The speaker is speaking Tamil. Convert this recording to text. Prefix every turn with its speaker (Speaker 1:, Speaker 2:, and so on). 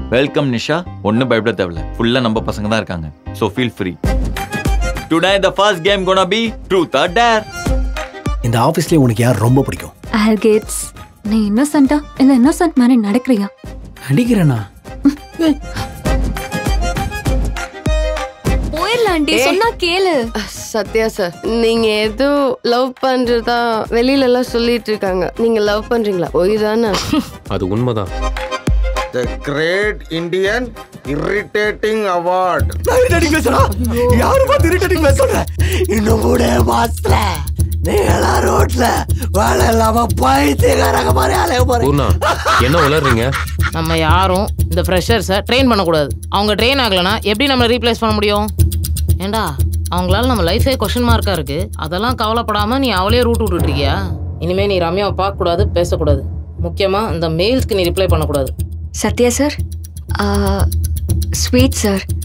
Speaker 1: வெல்கம் நிஷா ஒன்றும் பயப்பட தேவையில்ல ஃபுல்லாக நம்ம பசங்க தான் இருக்காங்க so feel free today the first game gonna be truth or dare
Speaker 2: இந்த ஆஃபீஸ்லேயே உனக்கு யார் ரொம்ப பிடிக்கும்
Speaker 3: ஆல்கேட்ஸ் நீ இன்னோசென்ட்டா இல்ல இன்னோசென்ட் மாதிரி நடக்கிறியா
Speaker 2: நடிக்கிறேனா
Speaker 3: போயிடலாண்டி சொன்னா கேளு
Speaker 4: சத்யா சார் நீங்க ஏதோ லவ் பண்றதா வெளியில எல்லாம் சொல்லிட்டு இருக்காங்க நீங்க லவ் பண்றீங்களா பொய் தானே
Speaker 5: அது உண்மைதான்
Speaker 6: the great Indian irritating award
Speaker 2: irritating பேசுறா யாரு பார்த்து irritating பேச சொல்ற இன்னும் கூட மாசத்துல நீங்களா ரோட்ல வேலை இல்லாம பைத்தியக்காரங்க மாதிரி அலைய போறீங்க
Speaker 5: பூர்ணா என்ன உளறீங்க
Speaker 7: நம்ம யாரும் இந்த ஃப்ரெஷர்ஸை ட்ரெயின் பண்ணக்கூடாது அவங்க ட்ரெயின் ஆகலைன்னா எப்படி நம்ம ரீப்ளேஸ் பண்ண முடியும் ஏண்டா அவங்களால நம்ம லைஃபே கொஷின் மார்க்காக இருக்கு அதெல்லாம் கவலைப்படாம நீ அவளே ரூட் விட்டுட்டு இருக்கியா இனிமே நீ ரம்யாவை பார்க்கக்கூடாது பேசக்கூடாது முக்கியமாக இந்த மெயில்ஸ்க்கு நீ ரிப்ளை பண்ணக்கூடாது
Speaker 3: சத்யா சார் ஸ்வீட் சார்